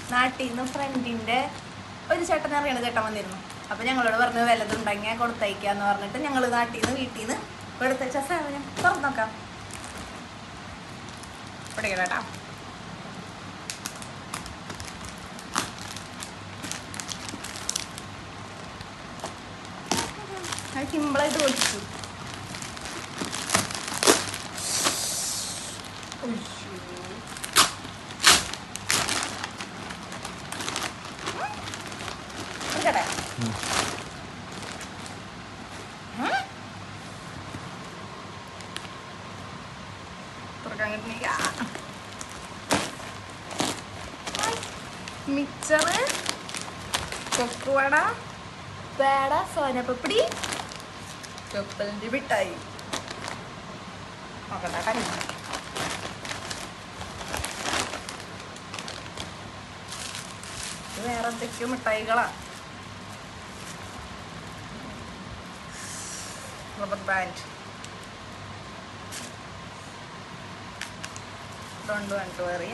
നാട്ടിൽ നിന്ന് ഫ്രണ്ടിന്റെ ഒരു ചേട്ടൻ അറിയണ ചേട്ടൻ വന്നിരുന്നു അപ്പൊ ഞങ്ങളോട് പറഞ്ഞു വല്ലതുണ്ടെങ്കിൽ കൊടുത്തയക്കാന്ന് പറഞ്ഞിട്ട് ഞങ്ങൾ നാട്ടിൽ നിന്ന് വീട്ടിൽ നിന്ന് കൊടുത്തയച്ച സാധനം തുറന്നു നോക്കാം പിടിക്കണം കേട്ടോ അത് സിമ്പിളായിട്ട് പൊളിച്ചു എടുക്കട്ടെ ഉം? തുറക്കാൻ കിട്ടുന്നില്ല മിച്ചറ് കൊക്കുവട പേട സോനപ്പപ്പടി ചൊപ്പലിൻ്റെ മിഠായി നോക്കട്ടെ കണി ഇത് വേറെ എന്തൊക്കെയോ മിഠായികളാ rubber band don't want to worry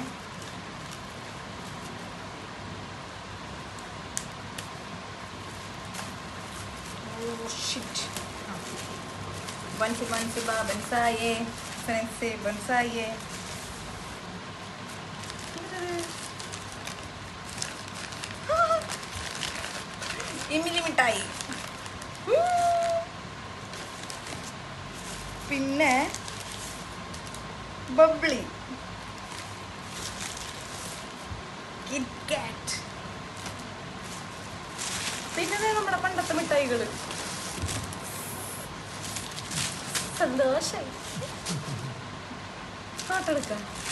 Oh shit. Bansi bansi ba bansaye. Sense bansaye. ഇമിലി മിഠായി പിന്നെ ബബ്ലി കിറ്റ്കാറ്റ് പിന്നെ ദേ നമ്മുടെ പണ്ടത്തെ മിഠായികള് സന്തോഷായി ഫോട്ടോ എടുക്കാം